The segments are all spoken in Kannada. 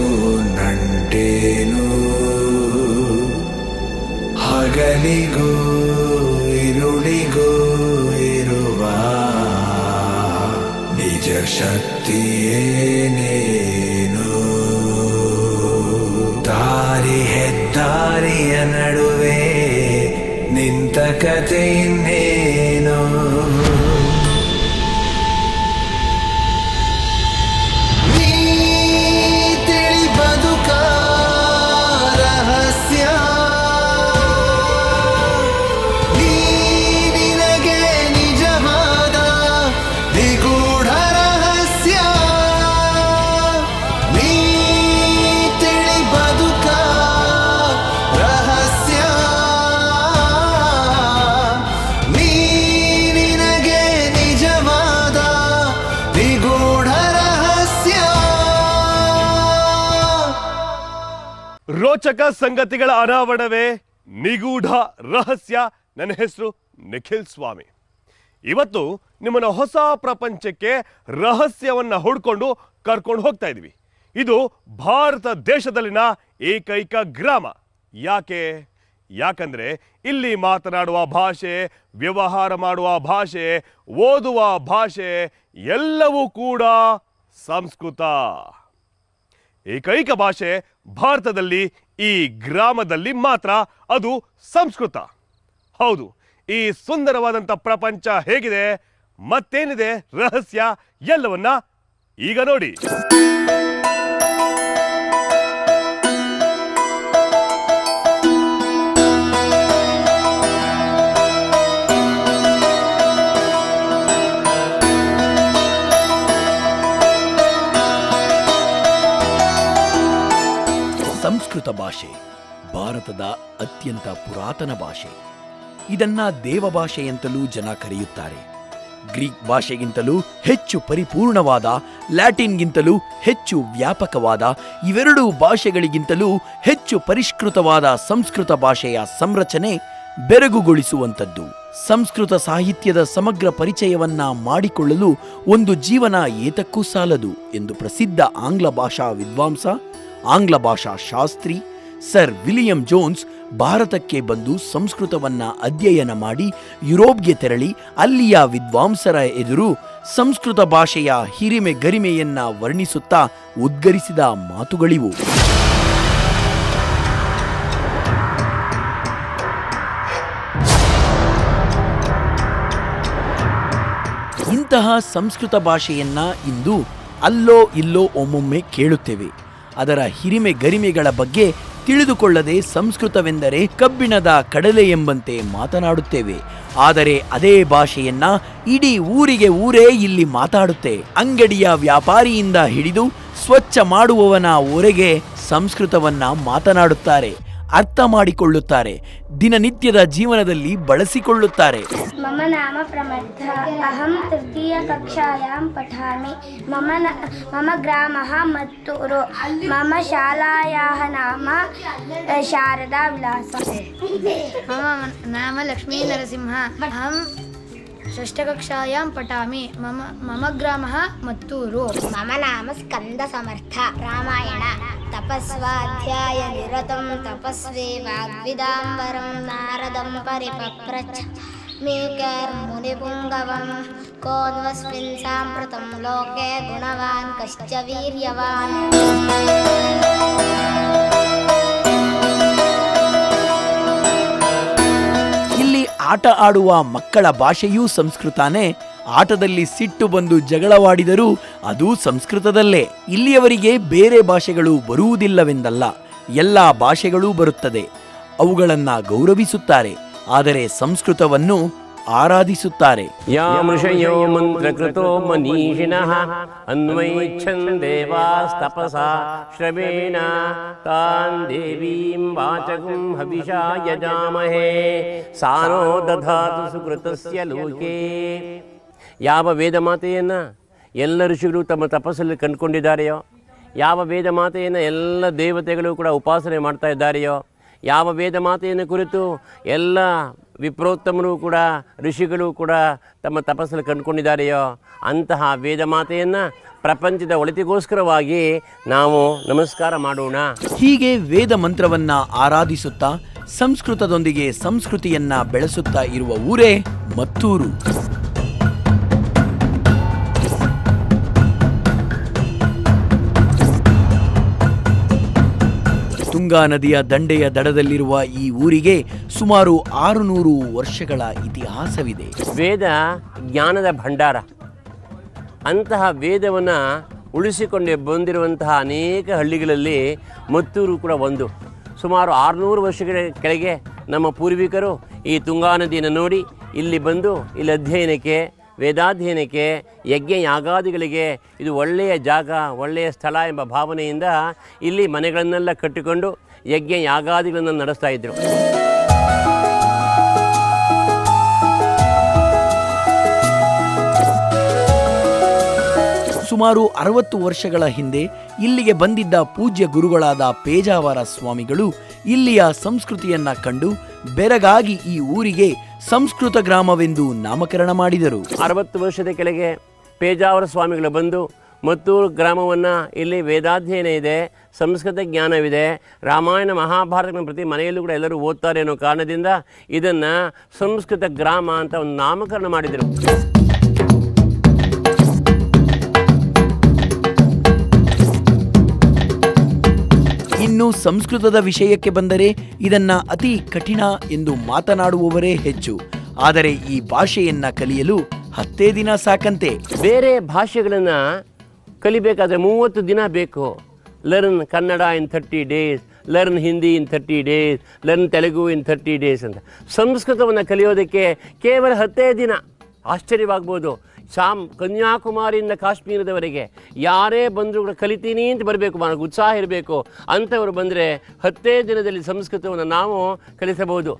ನಂಟೇನು ಹಗಲಿಗೂ ಇರುಳಿಗೂ ಇರುವ ನಿಜ ಶಕ್ತಿಯೇನೇನು ದಾರಿ ಹೆದ್ದಾರಿಯ ನಡುವೆ ನಿಂತ ಕತೆ ಇನ್ನೇನು ನೀ ತಿಳಿ ಬದುಕ ರಹಸ್ಯ ನೀ ನಿನಗೆ ನಿಜವಾದ ನಿಗೂಢ ರಹಸ್ಯ ನೀ ತಿಳಿ ಬದುಕ ರಹಸ್ಯ ನೀ ನಿನಗೆ ನಿಜವಾದ ನಿಗೂಢ ರಹಸ್ಯ ರೋಚಕ ಸಂಗತಿಗಳ ಅನಾವರಣವೇ ನಿಗೂಢ ರಹಸ್ಯ ನನ್ನ ಹೆಸರು ನಿಖಿಲ್ ಸ್ವಾಮಿ ಇವತ್ತು ನಿಮ್ಮನ್ನ ಹೊಸ ಪ್ರಪಂಚಕ್ಕೆ ರಹಸ್ಯವನ್ನ ಹುಡ್ಕೊಂಡು ಕರ್ಕೊಂಡು ಹೋಗ್ತಾ ಇದೀವಿ ಇದು ಭಾರತ ದೇಶದಲ್ಲಿನ ಏಕೈಕ ಗ್ರಾಮ ಯಾಕೆ ಯಾಕಂದ್ರೆ ಇಲ್ಲಿ ಮಾತನಾಡುವ ಭಾಷೆ ವ್ಯವಹಾರ ಮಾಡುವ ಭಾಷೆ ಓದುವ ಭಾಷೆ ಎಲ್ಲವೂ ಕೂಡ ಸಂಸ್ಕೃತ ಏಕೈಕ ಭಾಷೆ ಭಾರತದಲ್ಲಿ ಈ ಗ್ರಾಮದಲ್ಲಿ ಮಾತ್ರ ಅದು ಸಂಸ್ಕೃತ ಹೌದು ಈ ಸುಂದರವಾದಂಥ ಪ್ರಪಂಚ ಹೇಗಿದೆ ಮತ್ತೇನಿದೆ ರಹಸ್ಯ ಎಲ್ಲವನ್ನ ಈಗ ನೋಡಿ ಸಂಸ್ಕೃತ ಭಾಷೆ ಭಾರತದ ಅತ್ಯಂತ ಪುರಾತನ ಭಾಷೆ ಇದನ್ನ ದೇವಭಾಷೆ ಅಂತಲೂ ಜನ ಕರೆಯುತ್ತಾರೆ ಗ್ರೀಕ್ ಭಾಷೆಗಿಂತಲೂ ಹೆಚ್ಚು ಪರಿಪೂರ್ಣವಾದ ಲ್ಯಾಟಿನ್ಗಿಂತಲೂ ಹೆಚ್ಚು ವ್ಯಾಪಕವಾದ ಇವೆರಡೂ ಭಾಷೆಗಳಿಗಿಂತಲೂ ಹೆಚ್ಚು ಪರಿಷ್ಕೃತವಾದ ಸಂಸ್ಕೃತ ಭಾಷೆಯ ಸಂರಚನೆ ಬೆರಗುಗೊಳಿಸುವಂಥದ್ದು ಸಂಸ್ಕೃತ ಸಾಹಿತ್ಯದ ಸಮಗ್ರ ಪರಿಚಯವನ್ನ ಮಾಡಿಕೊಳ್ಳಲು ಒಂದು ಜೀವನ ಏತಕ್ಕೂ ಸಾಲದು ಎಂದು ಪ್ರಸಿದ್ಧ ಆಂಗ್ಲ ಭಾಷಾ ವಿದ್ವಾಂಸ ಆಂಗ್ಲ ಭಾಷಾ ಶಾಸ್ತ್ರಿ ಸರ್ ವಿಲಿಯಂ ಜೋನ್ಸ್ ಭಾರತಕ್ಕೆ ಬಂದು ಸಂಸ್ಕೃತವನ್ನ ಅಧ್ಯಯನ ಮಾಡಿ ಯುರೋಪ್ಗೆ ತೆರಳಿ ಅಲ್ಲಿಯ ವಿದ್ವಾಂಸರ ಎದುರು ಸಂಸ್ಕೃತ ಭಾಷೆಯ ಹಿರಿಮೆ ಗರಿಮೆಯನ್ನ ವರ್ಣಿಸುತ್ತಾ ಉದ್ಗರಿಸಿದ ಮಾತುಗಳಿವು ಇಂತಹ ಸಂಸ್ಕೃತ ಭಾಷೆಯನ್ನ ಇಂದು ಅಲ್ಲೋ ಇಲ್ಲೋ ಒಮ್ಮೊಮ್ಮೆ ಕೇಳುತ್ತೇವೆ ಅದರ ಹಿರಿಮೆ ಗರಿಮೆಗಳ ಬಗ್ಗೆ ತಿಳಿದುಕೊಳ್ಳದೆ ಸಂಸ್ಕೃತವೆಂದರೆ ಕಬ್ಬಿಣದ ಕಡಲೆ ಎಂಬಂತೆ ಮಾತನಾಡುತ್ತೇವೆ ಆದರೆ ಅದೇ ಭಾಷೆಯನ್ನ ಇಡೀ ಊರಿಗೆ ಊರೇ ಇಲ್ಲಿ ಮಾತಾಡುತ್ತೆ ಅಂಗಡಿಯ ವ್ಯಾಪಾರಿಯಿಂದ ಹಿಡಿದು ಸ್ವಚ್ಛ ಮಾಡುವವನ ಒರೆಗೆ ಸಂಸ್ಕೃತವನ್ನ ಮಾತನಾಡುತ್ತಾರೆ ಅರ್ಥ ಮಾಡಿಕೊಳ್ಳುತ್ತಾರೆ ದಿನನಿತ್ಯದ ಜೀವನದಲ್ಲಿ ಬಳಸಿಕೊಳ್ಳುತ್ತಾರೆ मम नाम प्रमद्धा अहं तृतीयकक्षायां पठामि मम न मम ग्रामः मत्तूरु मम शालायाः नाम अ, शारदा विलासः मम नाम लक्ष्मीनरसिंह अहं षष्ठकक्षायां पठामि मम मम ग्रामः मत्तूरु मम नाम स्कन्दसमर्थ रामायण तपस्वाध्यायनिरतं तपस्वी वाग्विदाम्बरं नारदं परिपप्रच्छ मेकर्मुनिपुङ्गवं कोऽन्वस्मिन् साम्प्रतं लोके गुणवान् कश्च वीर्यवान् ಇಲ್ಲಿ ಆಟ ಆಡುವ ಮಕ್ಕಳ ಭಾಷೆಯೂ ಸಂಸ್ಕೃತನೇ ಆಟದಲ್ಲಿ ಸಿಟ್ಟು ಬಂದು ಜಗಳವಾಡಿದರೂ ಅದು ಸಂಸ್ಕೃತದಲ್ಲೇ ಇಲ್ಲಿಯವರಿಗೆ ಬೇರೆ ಭಾಷೆಗಳು ಬರುವುದಿಲ್ಲವೆಂದಲ್ಲ ಎಲ್ಲ ಭಾಷೆಗಳೂ ಬರುತ್ತದೆ ಅವುಗಳನ್ನ ಗೌರವಿಸುತ್ತಾರೆ ಆದರೆ ಸಂಸ್ಕೃತವನ್ನು ಆರಾಧಿಸುತ್ತಾರೆ ಯಾಮೃಷಯೋ ಮಂತ್ರಕೃತೋ ಮನೀಷಿಣಃ ಅನ್ವೈಚ್ಛನ್ ದೇವಾಸ್ತಪಸಾ ಶ್ರವೇಣ ತಾನ್ ದೇವೀಂ ವಾಚಕಂ ಹವಿಷಾ ಯಜಾಮಹೇ ಸಾನೋ ದಧಾತು ಸುಕೃತಸ್ಯ ಲೋಕೆ ಯಾವ ವೇದ ಮಾತೆಯನ್ನು ಎಲ್ಲ ಋಷಿಗಳು ತಮ್ಮ ತಪಸ್ಸಲ್ಲಿ ಕಂಡುಕೊಂಡಿದ್ದಾರೆಯೋ ಯಾವ ವೇದ ಮಾತೆಯನ್ನು ಎಲ್ಲ ದೇವತೆಗಳು ಕೂಡ ಉಪಾಸನೆ ಮಾಡ್ತಾ ಇದ್ದಾರೆಯೋ ಯಾವ ವೇದ ಮಾತೆಯನ್ನು ಕುರಿತು ಎಲ್ಲ ವಿಪ್ರೋತ್ತಮರು ಕೂಡ ಋಷಿಗಳು ಕೂಡ ತಮ್ಮ ತಪಸ್ಸಲ್ಲಿ ಕಂಡುಕೊಂಡಿದ್ದಾರೆಯೋ ಅಂತಹ ವೇದ ಮಾತೆಯನ್ನು ಪ್ರಪಂಚದ ಒಳಿತಿಗೋಸ್ಕರವಾಗಿ ನಾವು ನಮಸ್ಕಾರ ಮಾಡೋಣ ಹೀಗೆ ವೇದ ಮಂತ್ರವನ್ನ ಆರಾಧಿಸುತ್ತಾ ಸಂಸ್ಕೃತದೊಂದಿಗೆ ಸಂಸ್ಕೃತಿಯನ್ನ ಬೆಳೆಸುತ್ತಾ ಇರುವ ಊರೇ ಮತ್ತೂರು ತುಂಗಾ ನದಿಯ ದಂಡೆಯ ದಡದಲ್ಲಿರುವ ಈ ಊರಿಗೆ ಸುಮಾರು ಆರುನೂರು ವರ್ಷಗಳ ಇತಿಹಾಸವಿದೆ ವೇದ ಜ್ಞಾನದ ಭಂಡಾರ ಅಂತಹ ವೇದವನ್ನು ಉಳಿಸಿಕೊಂಡು ಬಂದಿರುವಂತಹ ಅನೇಕ ಹಳ್ಳಿಗಳಲ್ಲಿ ಮತ್ತೂರು ಕೂಡ ಒಂದು ಸುಮಾರು ಆರುನೂರು ವರ್ಷಗಳ ಕೆಳಗೆ ನಮ್ಮ ಪೂರ್ವಿಕರು ಈ ತುಂಗಾ ನದಿಯನ್ನು ನೋಡಿ ಇಲ್ಲಿ ಬಂದು ಇಲ್ಲಿ ಅಧ್ಯಯನಕ್ಕೆ ವೇದಾಧ್ಯಯನಕ್ಕೆ ಯಜ್ಞ ಯಾಗಾದಿಗಳಿಗೆ ಇದು ಒಳ್ಳೆಯ ಜಾಗ ಒಳ್ಳೆಯ ಸ್ಥಳ ಎಂಬ ಭಾವನೆಯಿಂದ ಇಲ್ಲಿ ಮನೆಗಳನ್ನೆಲ್ಲ ಕಟ್ಟಿಕೊಂಡು ಯಜ್ಞ ಯಾಗಾದಿಗಳನ್ನು ನಡೆಸ್ತಾ ಇದ್ದರು ಸುಮಾರು ಅರವತ್ತು ವರ್ಷಗಳ ಹಿಂದೆ ಇಲ್ಲಿಗೆ ಬಂದಿದ್ದ ಪೂಜ್ಯ ಗುರುಗಳಾದ ಪೇಜಾವರ ಸ್ವಾಮಿಗಳು ಇಲ್ಲಿಯ ಸಂಸ್ಕೃತಿಯನ್ನ ಕಂಡು ಬೆರಗಾಗಿ ಈ ಊರಿಗೆ ಸಂಸ್ಕೃತ ಗ್ರಾಮವೆಂದು ನಾಮಕರಣ ಮಾಡಿದರು ಅರವತ್ತು ವರ್ಷದ ಕೆಳಗೆ ಪೇಜಾವರ ಸ್ವಾಮಿಗಳು ಬಂದು ಮತ್ತೂರು ಗ್ರಾಮವನ್ನು ಇಲ್ಲಿ ವೇದಾಧ್ಯಯನ ಇದೆ ಸಂಸ್ಕೃತ ಜ್ಞಾನವಿದೆ ರಾಮಾಯಣ ಮಹಾಭಾರತಗಳ ಪ್ರತಿ ಮನೆಯಲ್ಲೂ ಕೂಡ ಎಲ್ಲರೂ ಓದ್ತಾರೆ ಅನ್ನೋ ಕಾರಣದಿಂದ ಇದನ್ನು ಸಂಸ್ಕೃತ ಗ್ರಾಮ ಅಂತ ಒಂದು ನಾಮಕರಣ ಮಾಡಿದರು ಇನ್ನು ಸಂಸ್ಕೃತದ ವಿಷಯಕ್ಕೆ ಬಂದರೆ ಇದನ್ನ ಅತಿ ಕಠಿಣ ಎಂದು ಮಾತನಾಡುವವರೇ ಹೆಚ್ಚು ಆದರೆ ಈ ಭಾಷೆಯನ್ನ ಕಲಿಯಲು ಹತ್ತೇ ದಿನ ಸಾಕಂತೆ ಬೇರೆ ಭಾಷೆಗಳನ್ನು ಕಲಿಬೇಕಾದ್ರೆ ಮೂವತ್ತು ದಿನ ಬೇಕು learn Kannada in thirty days learn Hindi in thirty days learn Telugu in thirty days ಅಂತ ಸಂಸ್ಕೃತವನ್ನು ಕಲಿಯೋದಕ್ಕೆ ಕೇವಲ ಹತ್ತೇ ದಿನ ಆಶ್ಚರ್ಯವಾಗ್ಬೋದು ಶಾಮ್ ಕನ್ಯಾಕುಮಾರಿಯಿಂದ ಕಾಶ್ಮೀರದವರೆಗೆ ಯಾರೇ ಬಂದರೂ ಕೂಡ ಕಲಿತೀನಿ ಅಂತ ಬರಬೇಕು ನನಗೆ ಉತ್ಸಾಹ ಇರಬೇಕು ಅಂಥವರು ಬಂದರೆ ಹತ್ತೇ ದಿನದಲ್ಲಿ ಸಂಸ್ಕೃತವನ್ನು ನಾವು ಕಲಿಸಬಹುದು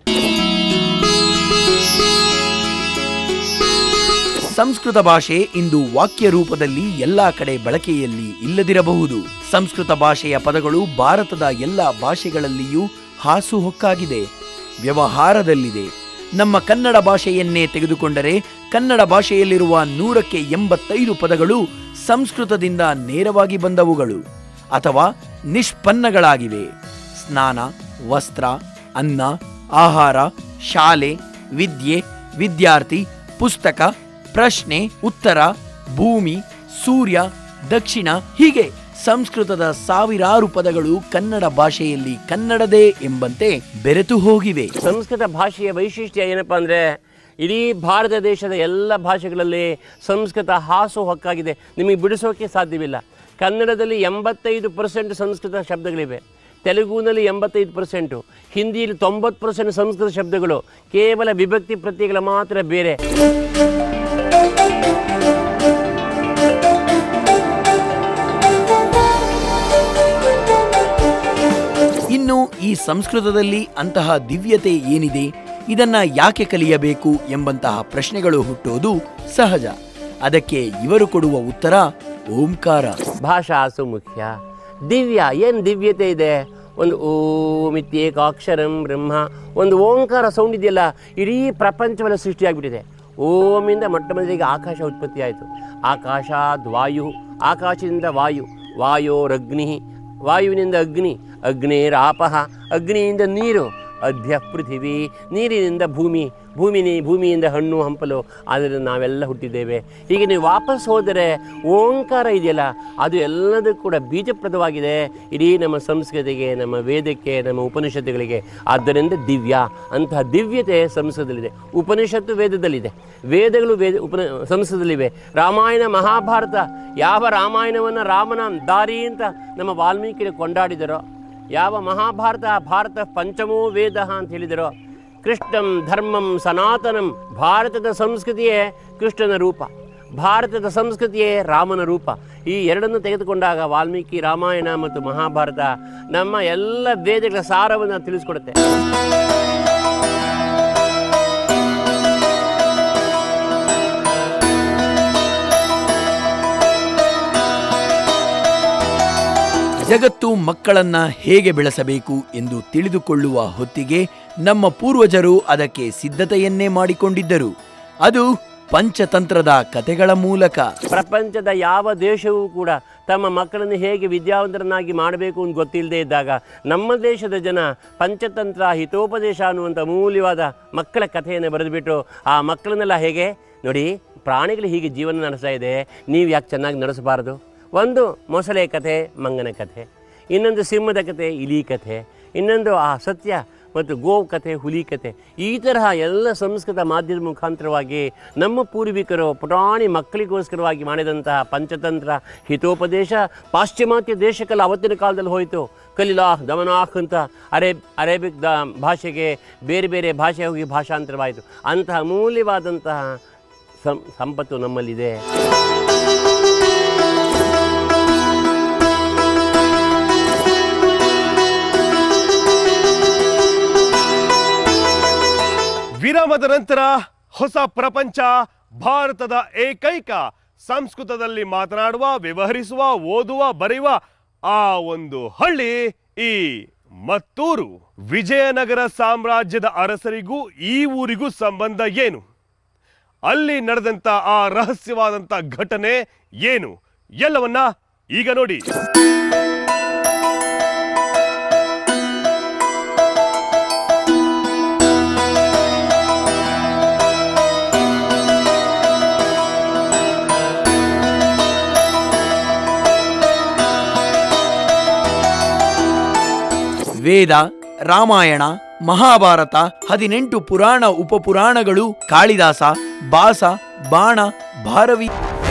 ಸಂಸ್ಕೃತ ಭಾಷೆ ಇಂದು ವಾಕ್ಯ ರೂಪದಲ್ಲಿ ಎಲ್ಲಾ ಕಡೆ ಬಳಕೆಯಲ್ಲಿ ಇಲ್ಲದಿರಬಹುದು ಸಂಸ್ಕೃತ ಭಾಷೆಯ ಪದಗಳು ಭಾರತದ ಎಲ್ಲ ಭಾಷೆಗಳಲ್ಲಿಯೂ ಹಾಸುಹೊಕ್ಕಾಗಿದೆ ವ್ಯವಹಾರದಲ್ಲಿದೆ ನಮ್ಮ ಕನ್ನಡ ಭಾಷೆಯನ್ನೇ ತೆಗೆದುಕೊಂಡರೆ ಕನ್ನಡ ಭಾಷೆಯಲ್ಲಿರುವ ನೂರಕ್ಕೆ ಎಂಬತ್ತೈದು ಪದಗಳು ಸಂಸ್ಕೃತದಿಂದ ನೇರವಾಗಿ ಬಂದವುಗಳು ಅಥವಾ ನಿಷ್ಪನ್ನಗಳಾಗಿವೆ ಸ್ನಾನ ವಸ್ತ್ರ ಅನ್ನ ಆಹಾರ ಶಾಲೆ ವಿದ್ಯೆ ವಿದ್ಯಾರ್ಥಿ ಪುಸ್ತಕ ಪ್ರಶ್ನೆ ಉತ್ತರ ಭೂಮಿ ಸೂರ್ಯ ದಕ್ಷಿಣ ಹೀಗೆ ಸಂಸ್ಕೃತದ ಸಾವಿರಾರು ಪದಗಳು ಕನ್ನಡ ಭಾಷೆಯಲ್ಲಿ ಕನ್ನಡದೇ ಎಂಬಂತೆ ಬೆರೆತು ಹೋಗಿವೆ ಸಂಸ್ಕೃತ ಭಾಷೆಯ ವೈಶಿಷ್ಟ್ಯ ಏನಪ್ಪ ಅಂದರೆ ಇಡೀ ಭಾರತ ದೇಶದ ಎಲ್ಲ ಭಾಷೆಗಳಲ್ಲಿ ಸಂಸ್ಕೃತ ಹಾಸು ಹೊಕ್ಕಾಗಿದೆ ನಿಮಗೆ ಬಿಡಿಸೋಕೆ ಸಾಧ್ಯವಿಲ್ಲ ಕನ್ನಡದಲ್ಲಿ ಎಂಬತ್ತೈದು ಪರ್ಸೆಂಟ್ ಸಂಸ್ಕೃತ ಶಬ್ದಗಳಿವೆ ತೆಲುಗುನಲ್ಲಿ ಎಂಬತ್ತೈದು ಪರ್ಸೆಂಟು ಹಿಂದಿಯಲ್ಲಿ ತೊಂಬತ್ತು ಪರ್ಸೆಂಟ್ ಸಂಸ್ಕೃತ ಶಬ್ದಗಳು ಕೇವಲ ವಿಭಕ್ತಿ ಪ್ರತ್ಯಯಗಳು ಮಾತ್ರ ಬೇರೆ ಇನ್ನು ಈ ಸಂಸ್ಕೃತದಲ್ಲಿ ಅಂತಹ ದಿವ್ಯತೆ ಏನಿದೆ ಇದನ್ನ ಯಾಕೆ ಕಲಿಯಬೇಕು ಎಂಬಂತಹ ಪ್ರಶ್ನೆಗಳು ಹುಟ್ಟೋದು ಸಹಜ ಅದಕ್ಕೆ ಇವರು ಕೊಡುವ ಉತ್ತರ ಓಂಕಾರ ಭಾಷಾಸು ಮುಖ್ಯ ದಿವ್ಯ ಏನು ದಿವ್ಯತೆ ಇದೆ ಒಂದು ಓಂ ಇತ್ಯೇಕಾಕ್ಷರಂ ಬ್ರಹ್ಮ ಒಂದು ಓಂಕಾರ ಸೌಂಡ್ ಇದೆಯಲ್ಲ ಇಡೀ ಪ್ರಪಂಚವೆಲ್ಲ ಸೃಷ್ಟಿಯಾಗ್ಬಿಟ್ಟಿದೆ ಓಮಿಂದ ಮೊಟ್ಟ ಮೊದಲಿಗೆ ಆಕಾಶ ಉತ್ಪತ್ತಿ ಆಯಿತು ಆಕಾಶಾದ್ ವಾಯು ಆಕಾಶದಿಂದ ವಾಯು ವಾಯೋರಗ್ನಿ ವಾಯುವಿನಿಂದ ಅಗ್ನಿ ಅಗ್ನೇರಾಪಃ ಅಗ್ನಿಯಿಂದ ನೀರು ಅಧ್ಯ ಪೃಥಿವಿ ನೀರಿನಿಂದ ಭೂಮಿ ಭೂಮಿನಿ ಭೂಮಿಯಿಂದ ಹಣ್ಣು ಹಂಪಲು ಆದ್ದರಿಂದ ನಾವೆಲ್ಲ ಹುಟ್ಟಿದ್ದೇವೆ ಹೀಗೆ ನೀವು ವಾಪಸ್ ಹೋದರೆ ಓಂಕಾರ ಇದೆಯಲ್ಲ ಅದು ಎಲ್ಲದಕ್ಕೂ ಕೂಡ ಬೀಜಪ್ರದವಾಗಿದೆ ಇಡೀ ನಮ್ಮ ಸಂಸ್ಕೃತಿಗೆ ನಮ್ಮ ವೇದಕ್ಕೆ ನಮ್ಮ ಉಪನಿಷತ್ತುಗಳಿಗೆ ಆದ್ದರಿಂದ ದಿವ್ಯ ಅಂತಹ ದಿವ್ಯತೆ ಸಂಸ್ಕೃತದಲ್ಲಿದೆ ಉಪನಿಷತ್ತು ವೇದದಲ್ಲಿದೆ ವೇದಗಳು ವೇದ ಉಪನ ಸಂಸ್ಕೃತದಲ್ಲಿವೆ ರಾಮಾಯಣ ಮಹಾಭಾರತ ಯಾವ ರಾಮಾಯಣವನ್ನು ರಾಮನ ದಾರಿ ಅಂತ ನಮ್ಮ ವಾಲ್ಮೀಕಿ ಕೊಂಡಾಡಿದರೋ ಯಾವ ಮಹಾಭಾರತ ಭಾರತ ಪಂಚಮೋ ವೇದ ಅಂತ ಹೇಳಿದರೋ ಕೃಷ್ಣಂ ಧರ್ಮಂ ಸನಾತನಂ ಭಾರತದ ಸಂಸ್ಕೃತಿಯೇ ಕೃಷ್ಣನ ರೂಪ ಭಾರತದ ಸಂಸ್ಕೃತಿಯೇ ರಾಮನ ರೂಪ ಈ ಎರಡನ್ನು ತೆಗೆದುಕೊಂಡಾಗ ವಾಲ್ಮೀಕಿ ರಾಮಾಯಣ ಮತ್ತು ಮಹಾಭಾರತ ನಮ್ಮ ಎಲ್ಲ ವೇದಗಳ ಸಾರವನ್ನು ತಿಳಿಸ್ಕೊಡುತ್ತೆ ಜಗತ್ತು ಮಕ್ಕಳನ್ನ ಹೇಗೆ ಬೆಳೆಸಬೇಕು ಎಂದು ತಿಳಿದುಕೊಳ್ಳುವ ಹೊತ್ತಿಗೆ ನಮ್ಮ ಪೂರ್ವಜರು ಅದಕ್ಕೆ ಸಿದ್ಧತೆಯನ್ನೇ ಮಾಡಿಕೊಂಡಿದ್ದರು ಅದು ಪಂಚತಂತ್ರದ ಕತೆಗಳ ಮೂಲಕ ಪ್ರಪಂಚದ ಯಾವ ದೇಶವೂ ಕೂಡ ತಮ್ಮ ಮಕ್ಕಳನ್ನು ಹೇಗೆ ವಿದ್ಯಾವಂತರನ್ನಾಗಿ ಮಾಡಬೇಕು ಅಂತ ಗೊತ್ತಿಲ್ಲದೆ ಇದ್ದಾಗ ನಮ್ಮ ದೇಶದ ಜನ ಪಂಚತಂತ್ರ ಹಿತೋಪದೇಶ ಅನ್ನುವಂಥ ಅಮೂಲ್ಯವಾದ ಮಕ್ಕಳ ಕಥೆಯನ್ನು ಬರೆದುಬಿಟ್ಟು ಆ ಮಕ್ಕಳನ್ನೆಲ್ಲ ಹೇಗೆ ನೋಡಿ ಪ್ರಾಣಿಗಳು ಹೀಗೆ ಜೀವನ ನಡೆಸ್ತಾ ಇದೆ ನೀವು ಯಾಕೆ ಚೆನ್ನಾಗಿ ನಡೆಸಬಾರದು ಒಂದು ಮೊಸಳೆ ಕಥೆ ಮಂಗನ ಕಥೆ ಇನ್ನೊಂದು ಸಿಂಹದ ಕಥೆ ಇಲಿ ಕಥೆ ಇನ್ನೊಂದು ಆ ಸತ್ಯ ಮತ್ತು ಗೋವು ಕಥೆ ಹುಲಿ ಕಥೆ ಈ ತರಹ ಎಲ್ಲ ಸಂಸ್ಕೃತ ಮಾಧ್ಯಮದ ಮುಖಾಂತರವಾಗಿ ನಮ್ಮ ಪೂರ್ವಿಕರು ಪುಟಾಣಿ ಮಕ್ಕಳಿಗೋಸ್ಕರವಾಗಿ ಮಾಡಿದಂತಹ ಪಂಚತಂತ್ರ ಹಿತೋಪದೇಶ ಪಾಶ್ಚಿಮಾತ್ಯ ದೇಶಕ್ಕೆಲ್ಲ ಅವತ್ತಿನ ಕಾಲದಲ್ಲಿ ಹೋಯಿತು ಕಲಿಲಾಹ್ ದಮನಾಹ್ ಅಂತ ಅರೇಬ್ ಅರೇಬಿಕ್ ದ ಭಾಷೆಗೆ ಬೇರೆ ಬೇರೆ ಭಾಷೆ ಹೋಗಿ ಭಾಷಾಂತರವಾಯಿತು ಅಂತಹ ಅಮೂಲ್ಯವಾದಂತಹ ಸಂ ಸಂಪತ್ತು ನಮ್ಮಲ್ಲಿದೆ ವಿರಾಮದ ನಂತರ ಹೊಸ ಪ್ರಪಂಚ ಭಾರತದ ಏಕೈಕ ಸಂಸ್ಕೃತದಲ್ಲಿ ಮಾತನಾಡುವ ವ್ಯವಹರಿಸುವ ಓದುವ ಬರೆಯುವ ಆ ಒಂದು ಹಳ್ಳಿ ಈ ಮತ್ತೂರು ವಿಜಯನಗರ ಸಾಮ್ರಾಜ್ಯದ ಅರಸರಿಗೂ ಈ ಊರಿಗೂ ಸಂಬಂಧ ಏನು ಅಲ್ಲಿ ನಡೆದಂತ ಆ ರಹಸ್ಯವಾದಂತ ಘಟನೆ ಏನು ಎಲ್ಲವನ್ನ ಈಗ ನೋಡಿ ವೇದ ರಾಮಾಯಣ ಮಹಾಭಾರತ ಹದಿನೆಂಟು ಪುರಾಣ ಉಪಪುರಾಣಗಳು ಕಾಳಿದಾಸ ಬಾಸ ಬಾಣ ಭಾರವಿ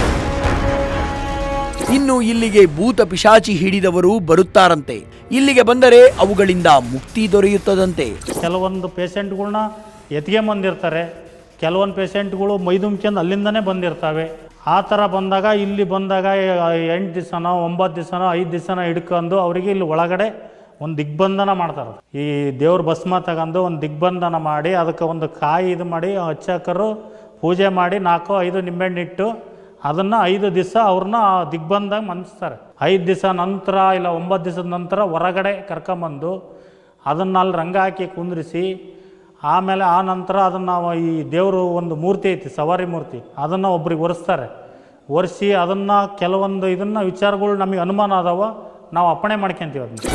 ಇನ್ನು ಇಲ್ಲಿಗೆ ಭೂತ ಪಿಶಾಚಿ ಹಿಡಿದವರು ಬರುತ್ತಾರಂತೆ ಇಲ್ಲಿಗೆ ಬಂದರೆ ಅವುಗಳಿಂದ ಮುಕ್ತಿ ದೊರೆಯುತ್ತದಂತೆ ಕೆಲವೊಂದು ಪೇಷಂಟ್ಗಳ್ನ ಎತ್ಕೊಂಬಂದಿರ್ತಾರೆ ಕೆಲವೊಂದು ಪೇಷಂಟ್ಗಳು ಮೈದುಂಬ್ಕೊಂಡು ಅಲ್ಲಿಂದನೇ ಬಂದಿರ್ತವೆ ಆ ಥರ ಬಂದಾಗ ಇಲ್ಲಿ ಬಂದಾಗ ಎಂಟು ದಿವಸನೋ ಒಂಬತ್ತು ದಿವಸನೋ ಐದು ದಿವಸನೋ ಹಿಡ್ಕೊಂಡು ಅವರಿಗೆ ಇಲ್ಲಿ ಒಳಗಡೆ ಒಂದು ದಿಗ್ಬಂಧನ ಮಾಡ್ತಾರೆ ಈ ದೇವ್ರ ಭಸ್ಮ ತಗೊಂಡು ಒಂದು ದಿಗ್ಬಂಧನ ಮಾಡಿ ಅದಕ್ಕೆ ಒಂದು ಕಾಯಿ ಇದು ಮಾಡಿ ಅರ್ಚಕರು ಪೂಜೆ ಮಾಡಿ ನಾಲ್ಕು ಐದು ನಿಂಬೆಹಣ್ಣು ಇಟ್ಟು ಅದನ್ನು ಐದು ದಿವಸ ಅವ್ರನ್ನ ಆ ದಿಗ್ಬಂಧಂಗೆ ಮನ್ಸ್ತಾರೆ ಐದು ದಿವಸ ನಂತರ ಇಲ್ಲ ಒಂಬತ್ತು ದಿವಸದ ನಂತರ ಹೊರಗಡೆ ಕರ್ಕೊಂಬಂದು ಅದನ್ನು ಅಲ್ಲಿ ರಂಗ ಹಾಕಿ ಕುಂದ್ರಿಸಿ ಆಮೇಲೆ ಆ ನಂತರ ಅದನ್ನು ಈ ದೇವರು ಒಂದು ಮೂರ್ತಿ ಐತಿ ಸವಾರಿ ಮೂರ್ತಿ ಅದನ್ನು ಒಬ್ರಿಗೆ ಒರೆಸ್ತಾರೆ ಒರೆಸಿ ಅದನ್ನು ಕೆಲವೊಂದು ಇದನ್ನು ವಿಚಾರಗಳು ನಮಗೆ ಅನುಮಾನ ಅದಾವ ನಾವು ಅಪ್ಪಣೆ ಮಾಡ್ಕೊಂತೀವಿ ಅದನ್ನ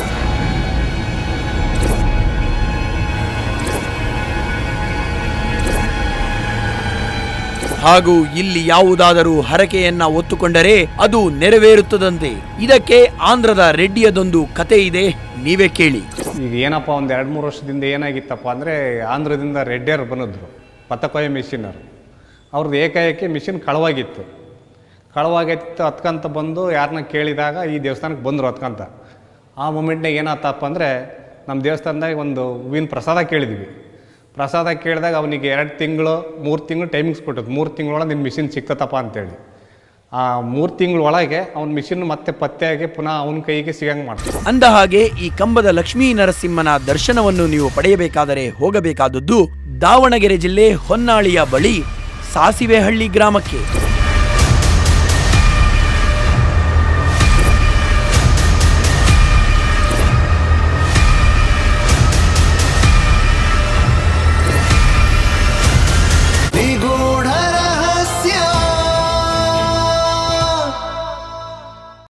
ಹಾಗೂ ಇಲ್ಲಿ ಯಾವುದಾದರೂ ಹರಕೆಯನ್ನ ಒತ್ತುಕೊಂಡರೆ ಅದು ನೆರವೇರುತ್ತದಂತೆ ಇದಕ್ಕೆ ಆಂಧ್ರದ ರೆಡ್ಡಿಯದೊಂದು ಕತೆ ಇದೆ ನೀವೇ ಕೇಳಿ ಈಗ ಏನಪ್ಪ ಒಂದು ಎರಡು ಮೂರು ವರ್ಷದಿಂದ ಏನಾಗಿತ್ತಪ್ಪ ಅಂದರೆ ಆಂಧ್ರದಿಂದ ರೆಡ್ಡಿಯರು ಬಂದಿದ್ರು ಪತಕೊಯ್ಯ ಮಿಷಿನರು ಅವ್ರದ್ದು ಏಕಾಏಕಿ ಮಿಷಿನ್ ಕಳವಾಗಿತ್ತು ಕಳವಾಗಿತ್ತು ಹತ್ಕಂತ ಬಂದು ಯಾರನ್ನ ಕೇಳಿದಾಗ ಈ ದೇವಸ್ಥಾನಕ್ಕೆ ಬಂದರು ಹತ್ಕಂತ ಆ ಮೂಮೆಂಟ್ನಾಗ ಏನಾತಪ್ಪ ಅಂದರೆ ನಮ್ಮ ದೇವಸ್ಥಾನದಾಗ ಒಂದು ಹೂವಿನ ಪ್ರಸಾದ ಕೇಳಿದ್ವಿ ಪ್ರಸಾದ ಕೇಳಿದಾಗ ಅವನಿಗೆ ಎರಡು ತಿಂಗಳು ಮೂರು ತಿಂಗಳು ಟೈಮಿಂಗ್ಸ್ ಕೊಟ್ಟಿದ್ದು ಮೂರು ತಿಂಗಳೊಳಗೆ ನಿನ್ನ ಮಿಷಿನ್ ಸಿಕ್ತತಪ್ಪ ಅಂತೇಳಿ ಆ ಮೂರು ತಿಂಗಳೊಳಗೆ ಅವ್ನ ಮಿಷಿನ್ ಮತ್ತೆ ಪತ್ತೆಯಾಗಿ ಪುನಃ ಅವನ ಕೈಗೆ ಸಿಗಂಗೆ ಮಾಡ್ತಾರೆ ಅಂದ ಹಾಗೆ ಈ ಕಂಬದ ಲಕ್ಷ್ಮೀ ನರಸಿಂಹನ ದರ್ಶನವನ್ನು ನೀವು ಪಡೆಯಬೇಕಾದರೆ ಹೋಗಬೇಕಾದದ್ದು ದಾವಣಗೆರೆ ಜಿಲ್ಲೆ ಹೊನ್ನಾಳಿಯ ಬಳಿ ಸಾಸಿವೆಹಳ್ಳಿ ಗ್ರಾಮಕ್ಕೆ